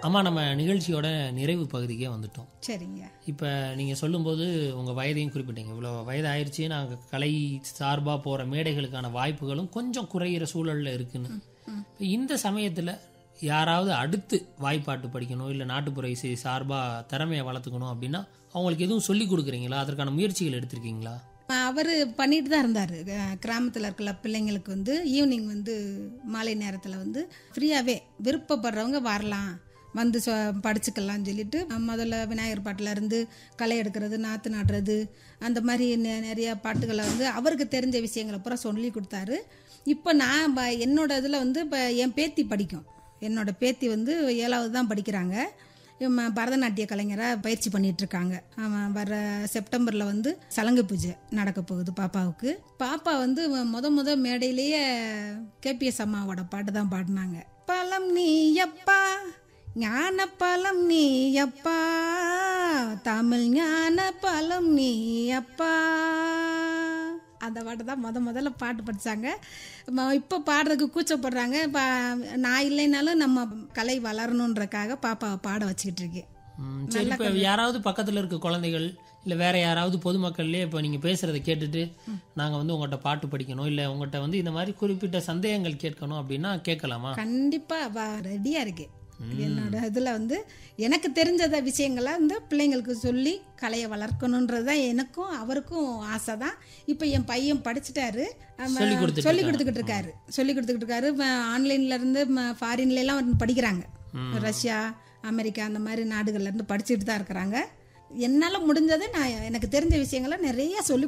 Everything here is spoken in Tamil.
அம்மா நம்ம நிகழ்ச்சியோட நிறைவு பகுதிக்கே வந்துட்டோம் சரிங்க இப்போ நீங்கள் சொல்லும்போது உங்கள் வயதையும் குறிப்பிட்டீங்க இவ்வளோ வயது ஆயிடுச்சு நாங்கள் கலை சார்பாக போகிற மேடைகளுக்கான வாய்ப்புகளும் கொஞ்சம் குறையிற சூழலில் இருக்குன்னு இப்ப இந்த சமயத்தில் யாராவது அடுத்து வாய்ப்பாட்டு படிக்கணும் இல்லை நாட்டுப்புற இசை சார்பாக திறமையை வளர்த்துக்கணும் அப்படின்னா அவங்களுக்கு எதுவும் சொல்லி கொடுக்குறீங்களா அதற்கான முயற்சிகள் எடுத்திருக்கீங்களா அவர் பண்ணிட்டு தான் இருந்தார் கிராமத்தில் இருக்கிற பிள்ளைங்களுக்கு வந்து ஈவினிங் வந்து மாலை நேரத்தில் வந்து ஃப்ரீயாகவே விருப்பப்படுறவங்க வரலாம் வந்து சொ படிச்சுக்கலாம்னு சொல்லிட்டு முதல்ல விநாயகர் பாட்டுல இருந்து களை எடுக்கிறது நாற்று நடுறது அந்த மாதிரி நெ- நிறைய பாட்டுகளை வந்து அவருக்கு தெரிஞ்ச விஷயங்களை பூரா சொல்லி கொடுத்தாரு இப்போ நான் ப- என்னோட இதில் வந்து இப்போ என் பேத்தி படிக்கும் என்னோட பேத்தி வந்து ஏழாவது தான் படிக்கிறாங்க இவன் பரதநாட்டிய கலைஞராக பயிற்சி பண்ணிட்டு இருக்காங்க அவன் வர செப்டம்பரில் வந்து சலங்கை பூஜை நடக்க போகுது பாப்பாவுக்கு பாப்பா வந்து முத முத மேடையிலேயே கேபிஎஸ் அம்மாவோட பாட்டு தான் பாடினாங்க பழம் நீ அப்பா ஞான பழம் நீ அப்பா தமிழ் ஞான பழம் நீ அப்பா அந்த பாட்டு தான் முத முதல்ல பாட்டு படித்தாங்க இப்போ பாடுறதுக்கு கூச்சப்படுறாங்க இப்போ நான் இல்லைனாலும் நம்ம கலை வளரணுன்றக்காக பாப்பாவை பாட வச்சுக்கிட்டு இருக்கேன் ம், சரி இப்போ யாராவது பக்கத்தில் இருக்க குழந்தைகள் இல்லை வேற யாராவது பொதுமக்கள்லேயே இப்போ நீங்கள் பேசுகிறத கேட்டுட்டு நாங்கள் வந்து உங்கள்கிட்ட பாட்டு படிக்கணும் இல்லை உங்கள்கிட்ட வந்து இந்த மாதிரி குறிப்பிட்ட சந்தேகங்கள் கேட்கணும் அப்படின்னா கேட்கலாமா கண்டிப்பாக ரெடியாக இருக்கேன் என்னோட இதில் வந்து எனக்கு தெரிஞ்சத விஷயங்களை வந்து பிள்ளைங்களுக்கு சொல்லி கலையை வளர்க்கணுன்றது தான் எனக்கும் அவருக்கும் ஆசை தான் இப்போ என் பையன் படிச்சுட்டாரு அவன் சொல்லிக் கொடுத்துட்டு சொல்லி கொடுத்துக்கிட்டு இருக்காரு சொல்லி கொடுத்துக்கிட்டு இருக்காரு ஆன்லைன்ல இருந்து ஃபாரின்ல எல்லாம் வந்து படிக்கிறாங்க ரஷ்யா அமெரிக்கா அந்த மாதிரி நாடுகள்ல இருந்து படிச்சுட்டு தான் இருக்கிறாங்க என்னால் முடிஞ்சதை நான் எனக்கு தெரிஞ்ச விஷயங்களை நிறைய சொல்லி